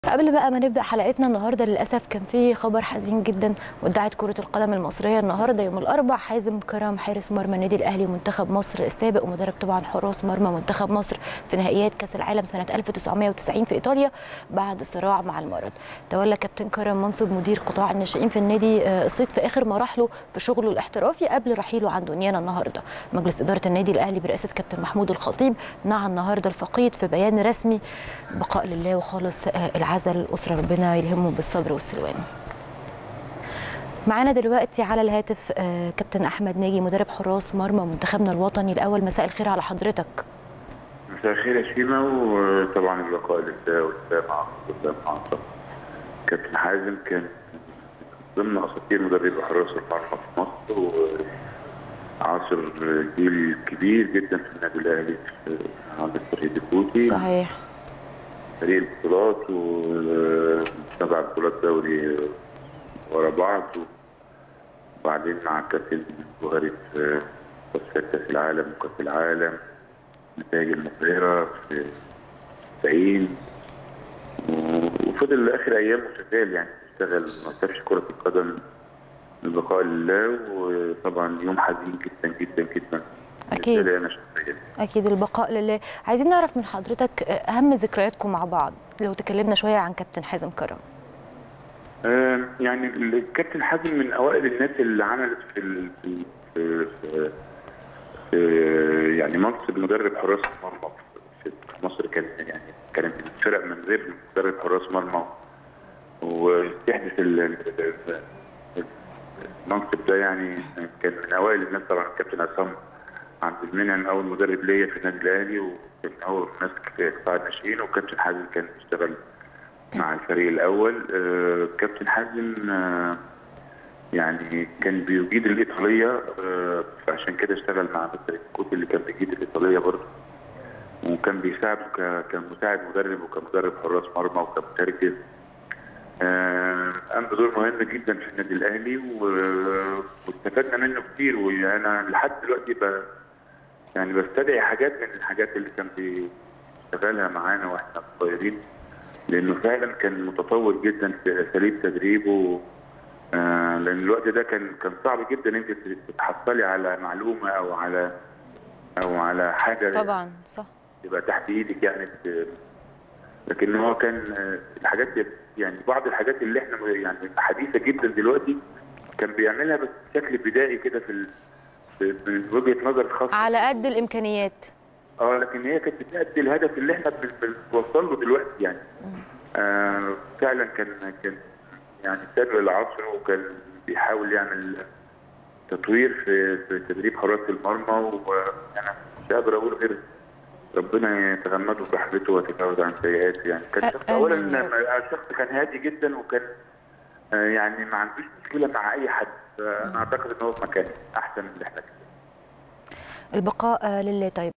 قبل بقى ما نبدا حلقتنا النهارده للاسف كان في خبر حزين جدا ودعت كره القدم المصريه النهارده يوم الاربع حازم كرم حارس مرمى النادي الاهلي ومنتخب مصر السابق ومدرب طبعا حراس مرمى منتخب مصر في نهائيات كاس العالم سنه 1990 في ايطاليا بعد صراع مع المرض تولى كابتن كرم منصب مدير قطاع الناشئين في النادي الصيد في اخر مراحله في شغله الاحترافي قبل رحيله عن دنيانا النهارده مجلس اداره النادي الاهلي برئاسه كابتن محمود الخطيب نعى النهارده الفقيد في بيان رسمي بقاء لله وخالص العزاء الاسره ربنا يلهمهم بالصبر والسلوان معانا دلوقتي على الهاتف كابتن احمد ناجي مدرب حراس مرمى منتخبنا الوطني الاول مساء الخير على حضرتك مساء الخير يا شيماء وطبعا البقاء لله والسلام مع الله مع كابتن حازم كان ضمن اساطير مدرب حراس المرمى في مصر وعاصر جيل كبير جدا في النادي الاهلي عند الفريق الكوتي صحيح فريق البطولات وسبع بطولات دوري ورا بعض وبعدين مع الكابتن جوهري في تصفيات كاس العالم وكاس العالم نتائج المبهرة في 90 وفضل لاخر ايامه شغال يعني اشتغل ما سابش كرة القدم البقاء لله وطبعا يوم حزين جدا جدا جدا اكيد أنا شخصيا اكيد البقاء لله عايزين نعرف من حضرتك اهم ذكرياتكم مع بعض لو تكلمنا شويه عن كابتن حازم كرم آه يعني الكابتن حازم من اوائل الناس اللي عملت في ال في في, في, في يعني منصب مدرب حراس مرمى في مصر كان يعني كانت الفرق من غير مدرب حراس مرمى وتحدث المنصب ده يعني كان من اوائل الناس طبعا الكابتن عصام عبد المنعم اول مدرب ليا في النادي الاهلي وكان اول ناس في قطاع الناشئين وكابتن حازم كان بيشتغل مع الفريق الاول آه كابتن حازم آه يعني كان بيجيد الايطاليه آه فعشان كده اشتغل مع مستر الكوتي اللي كان بيجيد الايطاليه برضه وكان بيساعده كمساعد مدرب وكمدرب حراس مرمى وكمترجم قام بدور مهم جدا في النادي الاهلي واستفدنا منه كتير وانا لحد دلوقتي ب... يعني بستدعي حاجات من الحاجات اللي كان بيشتغلها معانا واحنا صغيرين لانه فعلا كان متطور جدا في اساليب تدريبه آه لان الوقت ده كان كان صعب جدا انت تتحصلي على معلومه او على او على حاجه طبعا صح تبقى تحت ايدك يعني لكن هو كان الحاجات يعني بعض الحاجات اللي احنا يعني حديثه جدا دلوقتي كان بيعملها بس بشكل بدائي كده في من وجهه نظر خاصه على قد الامكانيات اه لكن هي كانت بتأدي الهدف اللي احنا بنوصل له دلوقتي يعني آه فعلا كان كان يعني سابق العصر وكان بيحاول يعمل تطوير في في تدريب حراسه المرمى وانا مش قادر اقول غير ربنا يتغمده برحمته ويتجاوز عن سيئاته يعني كان شخص اولا الشخص كان هادي جدا وكان يعني ما عندوش مشكله مع اي حد فانا اعتقد ان هو في مكانه احسن من اللي احنا البقاء لله طيب